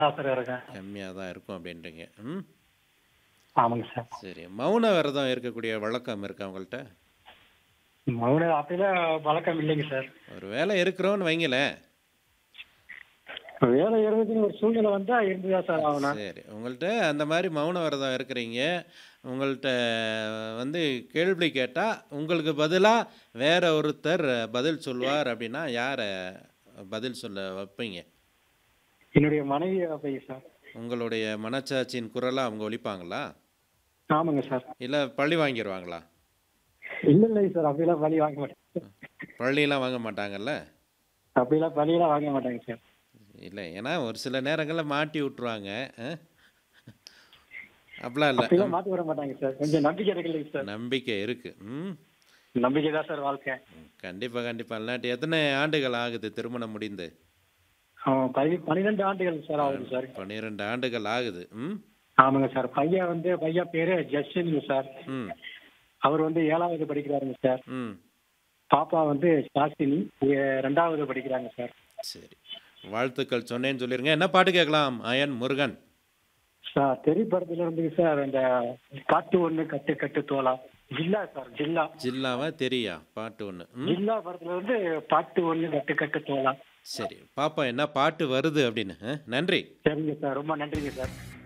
தான் சார் இருக்கேன் கம்மியாக தான் இருக்கும் அப்படின்றீங்க ம் ஆமாங்க சார் சரி மௌன விரதம் இருக்கக்கூடிய வழக்கம் இருக்கா உங்கள்கிட்ட மௌன அப்படிலாம் வழக்கம் இல்லைங்க சார் ஒரு வேலை இருக்கிறோன்னு வைங்களேன் வேலை இருந்துச்சுன்னு ஒரு சூழ்நிலை வந்தா இருந்துதான் சார் ஆகணும் சரி உங்கள்கிட்ட அந்த மாதிரி மௌன விரதம் இருக்கிறீங்க உங்கள்கிட்ட வந்து கேள்வி கேட்டால் உங்களுக்கு பதிலாக வேற ஒருத்தர் பதில் சொல்வார் அப்படின்னா யாரை பதில் சொல்ல வைப்பீங்க என்னுடைய மனைவி பைய சார் உங்களுடைய மனச்சாட்சியின் குரலாக அவங்க ஒழிப்பாங்களா ஆமாங்க சார் இல்லை பழி வாங்கிடுவாங்களா இல்ல இல்லை சார் அப்படிலாம் பழி வாங்க மாட்டேன் பள்ளியெல்லாம் வாங்க மாட்டாங்கல்ல அப்படிலாம் பழியெல்லாம் வாங்க மாட்டாங்க சார் இல்லை ஏன்னா ஒரு சில நேரங்களில் மாட்டி விட்ருவாங்க ஆ? அப்படிலாம் இல்லை அப்படிலாம் மாத்தி விட மாட்டாங்க சார் கொஞ்சம் நம்பிக்கை இருக்குல்லைங்க சார் நம்பிக்கை இருக்குது ம் நம்பிக்கை தான் சார் வாழ்க்கை கண்டிப்பாக கண்டிப்பாக இல்லாட்டி எத்தனை ஆண்டுகள் ஆகுது திருமணம் முடிந்து அவன் பதி பன்னிரெண்டு ஆண்டுகள் சார் ஆகுது சார் பன்னிரெண்டு ஆண்டுகள் ஆகுது ம் ஆமாங்க சார் பையன் வந்து பையன் பேரு ஜஸ்டின் சார் ம் அவர் வந்து ஏழாவது படிக்கிறாருங்க சார் ம் பாப்பா வந்து சாஸ்தினி எ- ரெண்டாவது படிக்கிறாங்க சார் சரி வாழ்த்துக்கள் சொன்னேன்னு சொல்லிருங்க என்ன பாட்டு கேட்கலாம் அயன் முருகன் சார் தெரி படத்துல இருந்து சார் இந்த காட்டு ஒண்ணு கட்டு கட்டு தோலா ஜில்லா சார் ஜில்லா ஜில்லாவா தெரியா பாட்டு ஒன்று ம் ஜில்லா படத்துல இருந்து பாட்டு ஒண்ணு கட்டு கட்டு தோலா சரி பாப்பா என்ன பாட்டு வருது அப்படின்னு ஆ? நன்றி சரிங்க சார் ரொம்ப நன்றிங்க சார்